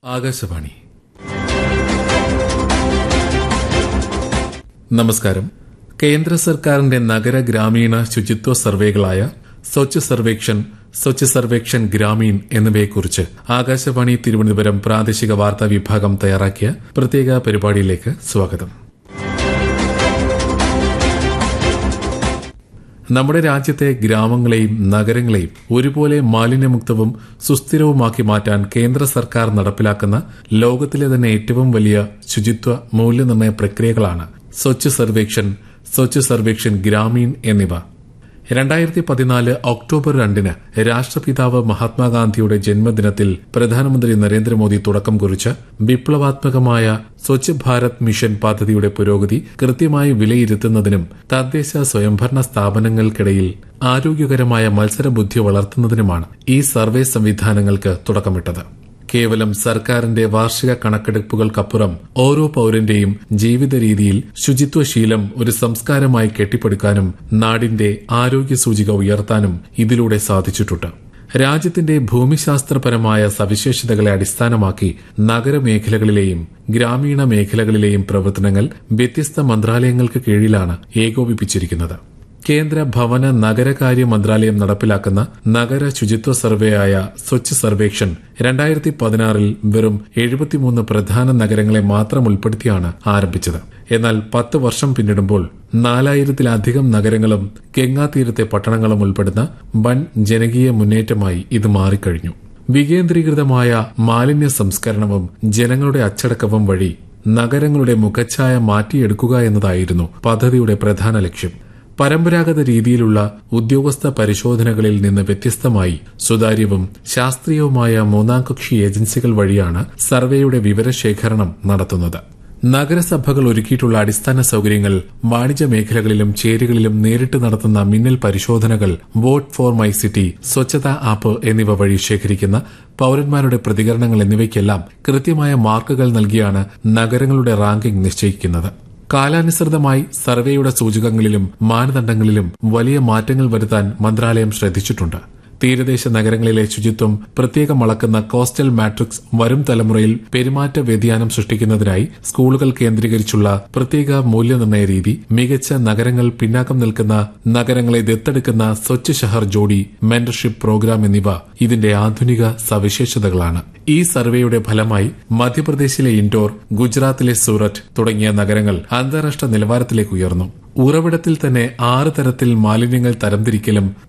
ആകാശവാണി നമസ്കാരം കേന്ദ്ര സർക്കാരിന്റെ നഗര ഗ്രാമീണ ശുചിത്വ സർവേകളായ സ്വച്ഛ് സർവേക്ഷൻ സ്വച്ഛ് സർവേക്ഷൻ ഗ്രാമീൺ എന്നിവയെക്കുറിച്ച് ആകാശവാണി തിരുവനന്തപുരം പ്രാദേശിക വാർത്താ വിഭാഗം തയ്യാറാക്കിയ പ്രത്യേക പരിപാടിയിലേക്ക് സ്വാഗതം നമ്മുടെ രാജ്യത്തെ ഗ്രാമങ്ങളെയും നഗരങ്ങളെയും ഒരുപോലെ മാലിന്യമുക്തവും സുസ്ഥിരവുമാക്കി മാറ്റാൻ കേന്ദ്ര സർക്കാർ നടപ്പിലാക്കുന്ന ലോകത്തിലെ തന്നെ ഏറ്റവും വലിയ ശുചിത്വ മൂല്യനിർണ്ണയ പ്രക്രിയകളാണ് സ്വച്ഛ് സർവേക്ഷൻ സ്വച്ഛ് സർവേക്ഷൻ ഗ്രാമീൺ എന്നിവ രണ്ടായിരത്തി പതിനാല് ഒക്ടോബർ രണ്ടിന് രാഷ്ട്രപിതാവ് മഹാത്മാഗാന്ധിയുടെ ജന്മദിനത്തിൽ പ്രധാനമന്ത്രി നരേന്ദ്രമോദി തുടക്കം കുറിച്ച വിപ്ലവാത്മകമായ സ്വച്ഛ് ഭാരത് മിഷൻ പദ്ധതിയുടെ പുരോഗതി കൃത്യമായി വിലയിരുത്തുന്നതിനും തദ്ദേശ സ്വയംഭരണ സ്ഥാപനങ്ങൾക്കിടയിൽ ആരോഗ്യകരമായ മത്സരബുദ്ധി വളർത്തുന്നതിനുമാണ് ഈ സർവേ സംവിധാനങ്ങൾക്ക് തുടക്കമിട്ടത് കേവലം സർക്കാരിന്റെ വാർഷിക കണക്കെടുപ്പുകൾക്കപ്പുറം ഓരോ പൌരന്റെയും ജീവിത രീതിയിൽ ശുചിത്വശീലം ഒരു സംസ്കാരമായി കെട്ടിപ്പടുക്കാനും നാടിന്റെ ആരോഗ്യ സൂചിക ഉയർത്താനും ഇതിലൂടെ സാധിച്ചിട്ടുണ്ട് രാജ്യത്തിന്റെ ഭൂമിശാസ്ത്രപരമായ സവിശേഷതകളെ അടിസ്ഥാനമാക്കി നഗരമേഖലകളിലെയും ഗ്രാമീണ മേഖലകളിലെയും പ്രവർത്തനങ്ങൾ വ്യത്യസ്ത മന്ത്രാലയങ്ങൾക്ക് കീഴിലാണ് ഏകോപിപ്പിച്ചിരിക്കുന്നത് കേന്ദ്ര ഭവന നഗരകാര്യ മന്ത്രാലയം നടപ്പിലാക്കുന്ന നഗര ശുചിത്വ സർവേയായ സ്വച്ഛ് സർവേക്ഷൻ രണ്ടായിരത്തി പതിനാറിൽ വെറും എഴുപത്തിമൂന്ന് പ്രധാന നഗരങ്ങളെ മാത്രം ഉൾപ്പെടുത്തിയാണ് ആരംഭിച്ചത് എന്നാൽ പത്ത് വർഷം പിന്നിടുമ്പോൾ നാലായിരത്തിലധികം നഗരങ്ങളും ഗംഗാതീരത്തെ പട്ടണങ്ങളും ഉൾപ്പെടുന്ന വൻ ജനകീയ മുന്നേറ്റമായി ഇത് മാറിക്കഴിഞ്ഞു വികേന്ദ്രീകൃതമായ മാലിന്യ സംസ്കരണവും ജനങ്ങളുടെ അച്ചടക്കവും വഴി നഗരങ്ങളുടെ മുഖച്ഛായ മാറ്റിയെടുക്കുക എന്നതായിരുന്നു പദ്ധതിയുടെ പ്രധാന ലക്ഷ്യം പരമ്പരാഗത രീതിയിലുള്ള ഉദ്യോഗസ്ഥ പരിശോധനകളിൽ നിന്ന് വ്യത്യസ്തമായി സുതാര്യവും ശാസ്ത്രീയവുമായ മൂന്നാം കക്ഷി ഏജൻസികൾ വഴിയാണ് സർവേയുടെ വിവരശേഖരണം നടത്തുന്നത് നഗരസഭകൾ ഒരുക്കിയിട്ടുള്ള അടിസ്ഥാന സൌകര്യങ്ങൾ വാണിജ്യ മേഖലകളിലും ചേരികളിലും നേരിട്ട് നടത്തുന്ന മിന്നൽ പരിശോധനകൾ vote for my city Swachhata app എന്നിവ വഴി ശേഖരിക്കുന്ന പൌരന്മാരുടെ പ്രതികരണങ്ങൾ എന്നിവയ്ക്കെല്ലാം കൃത്യമായ മാർക്കുകൾ നൽകിയാണ് നഗരങ്ങളുടെ റാങ്കിംഗ് നിശ്ചയിക്കുന്നത് കാലാനുസൃതമായി സർവേയുടെ സൂചകങ്ങളിലും മാനദണ്ഡങ്ങളിലും വലിയ മാറ്റങ്ങൾ വരുത്താൻ മന്ത്രാലയം ശ്രദ്ധിച്ചിട്ടുണ്ട് തീരദേശ നഗരങ്ങളിലെ ശുചിത്വം പ്രത്യേകം അളക്കുന്ന കോസ്റ്റൽ മാട്രിക്സ് വരും തലമുറയിൽ പെരുമാറ്റ വ്യതിയാനം സൃഷ്ടിക്കുന്നതിനായി സ്കൂളുകൾ കേന്ദ്രീകരിച്ചുള്ള പ്രത്യേക മൂല്യനിർണ്ണയ രീതി മികച്ച നഗരങ്ങൾ പിന്നാക്കം നിൽക്കുന്ന നഗരങ്ങളെ ദത്തെടുക്കുന്ന സ്വച്ഛ് ഷഹർ ജോഡി മെന്റർഷിപ്പ് പ്രോഗ്രാം എന്നിവ ഇതിന്റെ ആധുനിക സവിശേഷതകളാണ് ഈ സർവേയുടെ ഫലമായി മധ്യപ്രദേശിലെ ഇൻഡോർ ഗുജറാത്തിലെ സൂററ്റ് തുടങ്ങിയ നഗരങ്ങൾ അന്താരാഷ്ട്ര നിലവാരത്തിലേക്ക് ഉയർന്നു ഉറവിടത്തിൽ തന്നെ ആറ് തരത്തിൽ മാലിന്യങ്ങൾ തരംതിരിക്കലും